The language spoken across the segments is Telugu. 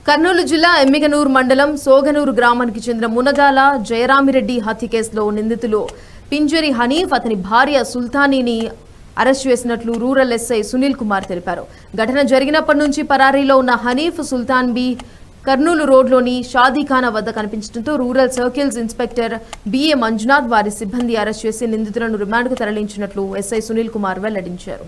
కర్నూలు జిల్లా ఎమ్మిగనూరు మండలం సోగనూరు గ్రామానికి చెందిన మునగాల జయరామిరెడ్డి హత్య కేసులో నిందితులు పింజరి హనీఫ్ అతని భార్య సుల్తానీని అరెస్ట్ చేసినట్లు రూరల్ ఎస్ఐ సునీల్ కుమార్ తెలిపారు ఘటన జరిగినప్పటి నుంచి పరారీలో ఉన్న హనీఫ్ సుల్తాన్ బి కర్నూలు రోడ్లోని షాదీఖానా వద్ద కనిపించడంతో rural circles inspector BA Manjunath వారి సిబ్బంది అరెస్ట్ చేసి నిందితులను రిమాండ్కు తరలించినట్లు ఎస్ఐ సునీల్ కుమార్ వెల్లడించారు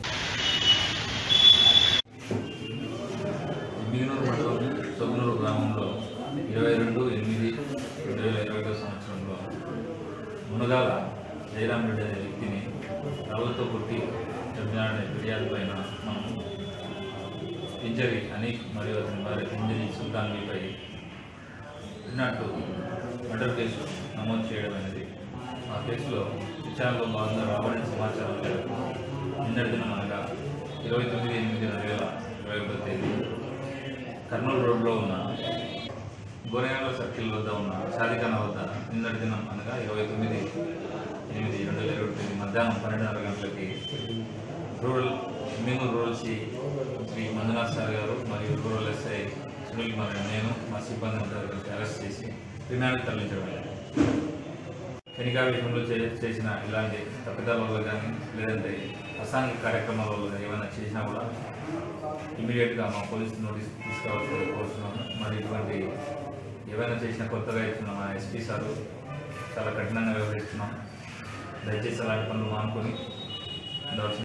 మిగినూరు మండలం సొగ్నూరు గ్రామంలో ఇరవై రెండు ఎనిమిది రెండు వేల ఇరవై ఐదో సంవత్సరంలో మునగాల జయరామరెడ్డి అనే వ్యక్తిని రాళ్ళతో కొట్టి చంపినాడనే ఫిర్యాదు పైన మనం ఇంజరీ అనీక్ మరియు అతని భార్య ఇంజరీ సుల్తాన్పై విన్నట్టు మర్డర్ కేసు నమోదు చేయడం అనేది ఆ కేసులో విచారణలో భాగంగా రాబడిన సమాచారం మేరకు నిన్నటి దినం అనగా ఇరవై తొమ్మిది ఎనిమిది రెండు వేల ఇరవై ఒకటో తేదీ కర్నూలు రోడ్లో ఉన్న గోరేయాల సర్కిల్ వద్ద ఉన్న షాదిఖానా వద్ద నిన్నటి దినం అనగా ఇరవై తొమ్మిది ఎనిమిది రెండు వేల ఇరవై తొమ్మిది మధ్యాహ్నం పన్నెండున్నర గంటలకి rural Minguru rural C Shri Manjunath sir గారు మరియు రూరల్ ఎస్ఐ సునీల్ కుమార్ గారు నేను మా సిబ్బంది అంతా కలిసి అరెస్ట్ చేసి రిమాండ్కి తరలించడం ఎన్నికల విషయంలో చే చేసిన ఇలాంటి తప్పిదాల వల్ల కానీ లేదంటే అసాంఘిక కార్యక్రమాల వల్ల కానీ ఏమైనా చేసినా కూడా ఇమీడియట్గా మా పోలీస్ నోటీస్ తీసుకోవాల్సి కోరుతున్నాము మరి ఇటువంటి ఏమైనా చేసిన కొత్తగా ఇచ్చిన మా ఎస్పీ సారు చాలా కఠినంగా వ్యవహరిస్తున్నాం దయచేసి అలాంటి పనులు మానుకొని ఉండవలసిన